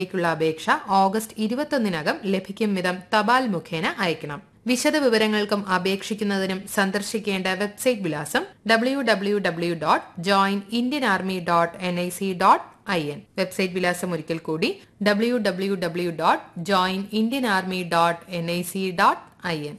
ക്കുള്ള അപേക്ഷ ഓഗസ്റ്റ് ഇരുപത്തൊന്നിനകം ലഭിക്കും വിധം തപാൽ മുഖേന അയക്കണം വിശദ വിവരങ്ങൾക്കും അപേക്ഷിക്കുന്നതിനും സന്ദർശിക്കേണ്ട വെബ്സൈറ്റ് വിലാസം W W W dot join Indian army dot N I C dot I N website വിലാസം ഒരിക്കൽ കൂടി W W W dot join Indian army dot N I C dot I N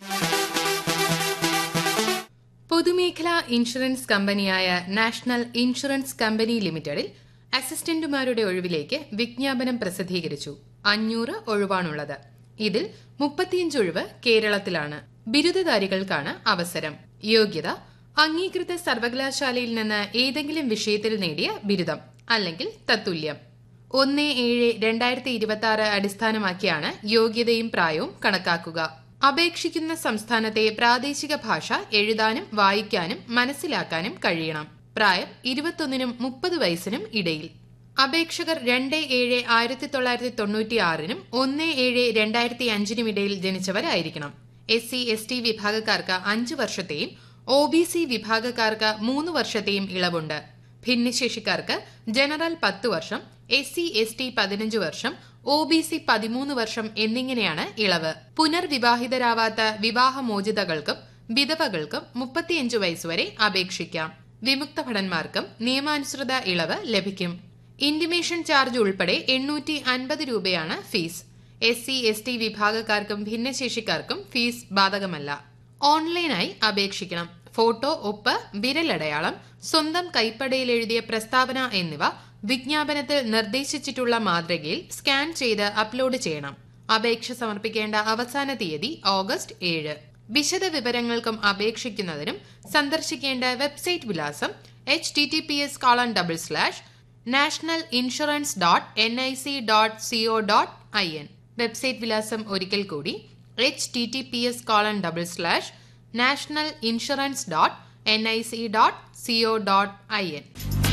പൊതുമേഖലാ ഇൻഷുറൻസ് കമ്പനിയായ national insurance company ലിമിറ്റഡിൽ അസിസ്റ്റന്റുമാരുടെ ഒഴിവിലേക്ക് വിജ്ഞാപനം പ്രസിദ്ധീകരിച്ചു അഞ്ഞൂറ് ഒഴിവാണുള്ളത് ഇതിൽ മുപ്പത്തിയഞ്ച് ഒഴിവ് കേരളത്തിലാണ് ബിരുദധാരികൾക്കാണ് അവസരം യോഗ്യത അംഗീകൃത സർവകലാശാലയിൽ നിന്ന് ഏതെങ്കിലും വിഷയത്തിൽ നേടിയ ബിരുദം അല്ലെങ്കിൽ തത്തുല്യം ഒന്ന് ഏഴ് രണ്ടായിരത്തി ഇരുപത്തി ആറ് അടിസ്ഥാനമാക്കിയാണ് യോഗ്യതയും പ്രായവും കണക്കാക്കുക അപേക്ഷിക്കുന്ന സംസ്ഥാനത്തെ പ്രാദേശിക ഭാഷ എഴുതാനും വായിക്കാനും മനസ്സിലാക്കാനും കഴിയണം പ്രായം ഇരുപത്തൊന്നിനും മുപ്പത് വയസ്സിനും ഇടയിൽ അപേക്ഷകർ രണ്ട് ഏഴ് ആയിരത്തി തൊള്ളായിരത്തി തൊണ്ണൂറ്റി ആറിനും ഒന്ന് ഏഴ് രണ്ടായിരത്തി അഞ്ചിനും ഇടയിൽ ജനിച്ചവരായിരിക്കണം എസ് സി എസ് ടി വിഭാഗക്കാർക്ക് അഞ്ച് വർഷത്തെയും ഒ ബി സി വിഭാഗക്കാർക്ക് മൂന്ന് വർഷത്തെയും ഇളവുണ്ട് ഭിന്നശേഷിക്കാർക്ക് ജനറൽ പത്ത് വർഷം എസ് സി എസ് ടി പതിനഞ്ച് വർഷം ഒ ബി സി പതിമൂന്ന് വർഷം എന്നിങ്ങനെയാണ് ഇളവ് പുനർവിവാഹിതരാവാത്ത വിവാഹമോചിതകൾക്കും വിധവകൾക്കും മുപ്പത്തിയഞ്ച് വയസ്സുവരെ അപേക്ഷിക്കാം വിമുക്ത ഭടന്മാർക്കും നിയമാനുസൃത ഇളവ് ലഭിക്കും ഇന്റിമേഷൻ ചാർജ് ഉൾപ്പെടെ എണ്ണൂറ്റി അൻപത് രൂപയാണ് fee S C S T വിഭാഗക്കാർക്കും ഭിന്നശേഷിക്കാർക്കും ഫീസ് ബാധകമല്ല ഓൺലൈനായി അപേക്ഷിക്കണം ഫോട്ടോ ഒപ്പ് വിരലടയാളം സ്വന്തം കൈപ്പടയിൽ എഴുതിയ പ്രസ്താവന എന്നിവ വിജ്ഞാപനത്തിൽ നിർദ്ദേശിച്ചിട്ടുള്ള മാതൃകയിൽ സ്കാൻ ചെയ്ത് അപ്ലോഡ് ചെയ്യണം അപേക്ഷ സമർപ്പിക്കേണ്ട അവസാന തീയതി ഓഗസ്റ്റ് ഏഴ് വിശദ വിവരങ്ങൾക്കും അപേക്ഷിക്കുന്നതിനും സന്ദർശിക്കേണ്ട വെബ്സൈറ്റ് വിലാസം H T T P S colon double slash national insurance dot N I C dot co dot I N website വിലാസം ഒരിക്കൽ കൂടി H T T P S colon double slash national insurance dot N I C dot co dot I N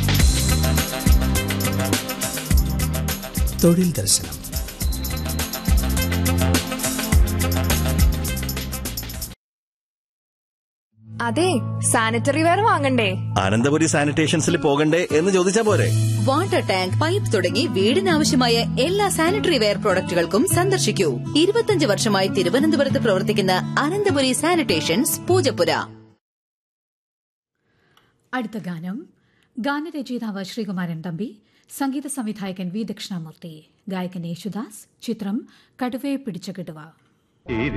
തൊഴിൽ ദർശനം അതെ sanitary ware വാങ്ങണ്ടേ അനന്തപുരി സാനിറ്റേഷൻസിൽ പോകണ്ടേ എന്ന് ചോദിച്ചാ പോരെ വാട്ടർ ടാങ്ക് പൈപ്പ് തുടങ്ങി വീടിനാവശ്യമായ എല്ലാ സാനിറ്ററി വെയർ പ്രോഡക്റ്റുകൾക്കും സന്ദർശിക്കൂ ഇരുപത്തിയഞ്ച് വർഷമായി തിരുവനന്തപുരത്ത് പ്രവർത്തിക്കുന്ന അനന്തപുരി സാനിറ്റേഷൻസ് പൂജപ്പുര അടുത്ത ഗാനം ഗാനരചയിതാവ് ശ്രീകുമാരൻ തമ്പി സംഗീത സംവിധായകൻ വി ദക്ഷിണാമൂർത്തി ഗായകൻ യേശുദാസ് ചിത്രം കടുവയെ പിടിച്ച കിടുവ ഈ